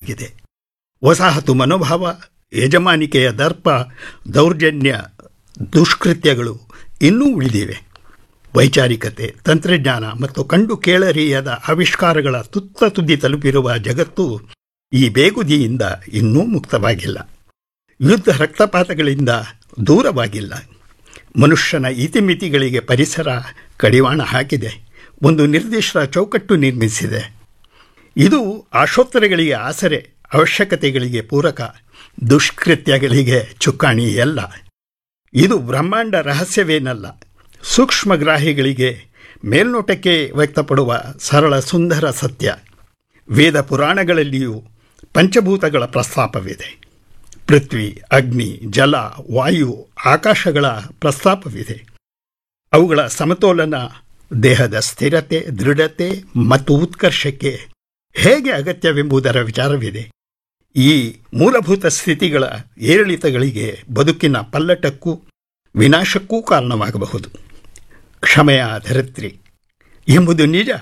ಆಗಿದೆ ವಸಾಹತು ಮನೋಭಾವ ಯಜಮಾನಿಕೆಯ ದರ್ಪ ದೌರ್ಜನ್ಯ ದುಷ್ಕೃತ್ಯಗಳು ಇನ್ನೂ ಉಳಿದಿವೆ ವೈಚಾರಿಕತೆ ತಂತ್ರಜ್ಞಾನ ಮತ್ತು ಕಂಡು ಕೇಳರಿಯದ ಆವಿಷ್ಕಾರಗಳ ತುತ್ತ ತುದಿ ತಲುಪಿರುವ ಜಗತ್ತು ಈ ಬೇಗುದಿಯಿಂದ ಇನ್ನೂ ಮುಕ್ತವಾಗಿಲ್ಲ ಯುದ್ಧ ರಕ್ತಪಾತಗಳಿಂದ ದೂರವಾಗಿಲ್ಲ ಮನುಷ್ಯನ ಇತಿಮಿತಿಗಳಿಗೆ ಪರಿಸರ ಕಡಿವಾಣ ಹಾಕಿದೆ ಒಂದು ನಿರ್ದಿಷ್ಟ ಚೌಕಟ್ಟು ನಿರ್ಮಿಸಿದೆ ಇದು ಆಶೋತ್ತರಗಳಿಗೆ ಆಸರೆ ಅವಶ್ಯಕತೆಗಳಿಗೆ ಪೂರಕ ದುಷ್ಕೃತ್ಯಗಳಿಗೆ ಚುಕ್ಕಾಣಿ ಎಲ್ಲ ಇದು ಬ್ರಹ್ಮಾಂಡ ರಹಸ್ಯವೇನಲ್ಲ ಸೂಕ್ಷ್ಮಗ್ರಾಹಿಗಳಿಗೆ ಮೇಲ್ನೋಟಕ್ಕೆ ವ್ಯಕ್ತಪಡುವ ಸರಳ ಸುಂದರ ಸತ್ಯ ವೇದ ಪುರಾಣಗಳಲ್ಲಿಯೂ ಪಂಚಭೂತಗಳ ಪ್ರಸ್ತಾಪವಿದೆ ಪೃಥ್ವಿ ಅಗ್ನಿ ಜಲ ವಾಯು ಆಕಾಶಗಳ ಪ್ರಸ್ತಾಪವಿದೆ ಅವುಗಳ ಸಮತೋಲನ ದೇಹದ ಸ್ಥಿರತೆ ದೃಢತೆ ಮತ್ತು ಉತ್ಕರ್ಷಕ್ಕೆ ಹೇಗೆ ಅಗತ್ಯವೆಂಬುದರ ವಿಚಾರವಿದೆ ಈ ಮೂಲಭೂತ ಸ್ಥಿತಿಗಳ ಏರಿಳಿತಗಳಿಗೆ ಬದುಕಿನ ಪಲ್ಲಟಕ್ಕೂ ವಿನಾಶಕ್ಕೂ ಕಾರಣವಾಗಬಹುದು ಕ್ಷಮೆಯ ಧರಿತ್ರಿ ಎಂಬುದು ನಿಜ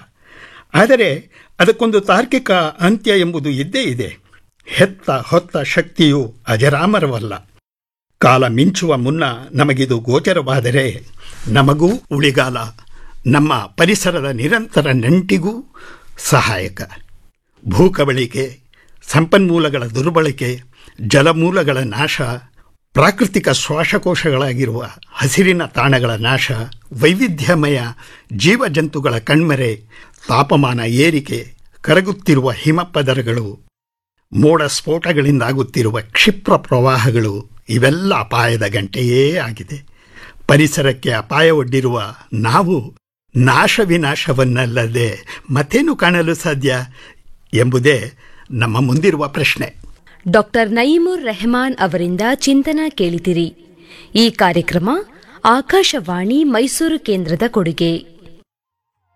ಆದರೆ ಅದಕ್ಕೊಂದು ತಾರ್ಕಿಕ ಅಂತ್ಯ ಎಂಬುದು ಇದ್ದೇ ಇದೆ ಹೆತ್ತ ಹೊತ್ತ ಶಕ್ತಿಯು ಅಜರಾಮರವಲ್ಲ ಕಾಲ ಮಿಂಚುವ ಮುನ್ನ ನಮಗಿದು ಗೋಚರವಾದರೆ ನಮಗೂ ಉಳಿಗಾಲ ನಮ್ಮ ಪರಿಸರದ ನಿರಂತರ ನಂಟಿಗೂ ಸಹಾಯಕ ಭೂಕಬಳಿಕೆ ಸಂಪನ್ಮೂಲಗಳ ದುರ್ಬಳಕೆ ಜಲಮೂಲಗಳ ನಾಶ ಪ್ರಾಕೃತಿಕ ಶ್ವಾಸಕೋಶಗಳಾಗಿರುವ ಹಸಿರಿನ ತಾಣಗಳ ನಾಶ ವೈವಿಧ್ಯಮಯ ಜೀವಜಂತುಗಳ ಕಣ್ಮರೆ ತಾಪಮಾನ ಏರಿಕೆ ಕರಗುತ್ತಿರುವ ಹಿಮಪದರಗಳು ಮೋಡ ಸ್ಫೋಟಗಳಿಂದಾಗುತ್ತಿರುವ ಕ್ಷಿಪ್ರ ಪ್ರವಾಹಗಳು ಇವೆಲ್ಲ ಅಪಾಯದ ಗಂಟೆಯೇ ಆಗಿದೆ ಪರಿಸರಕ್ಕೆ ಅಪಾಯ ಒಡ್ಡಿರುವ ನಾವು ನಾಶ ವಿನಾಶವನ್ನಲ್ಲದೆ ಮತ್ತೇನು ಕಾಣಲು ಸಾಧ್ಯ ಎಂಬುದೇ ನಮ್ಮ ಮುಂದಿರುವ ಪ್ರಶ್ನೆ ಡಾಕ್ಟರ್ ನಯೀಮುರ್ ರೆಹಮಾನ್ ಅವರಿಂದ ಚಿಂತನ ಕೇಳಿದಿರಿ ಈ ಕಾರ್ಯಕ್ರಮ ಆಕಾಶವಾಣಿ ಮೈಸೂರು ಕೇಂದ್ರದ ಕೊಡುಗೆ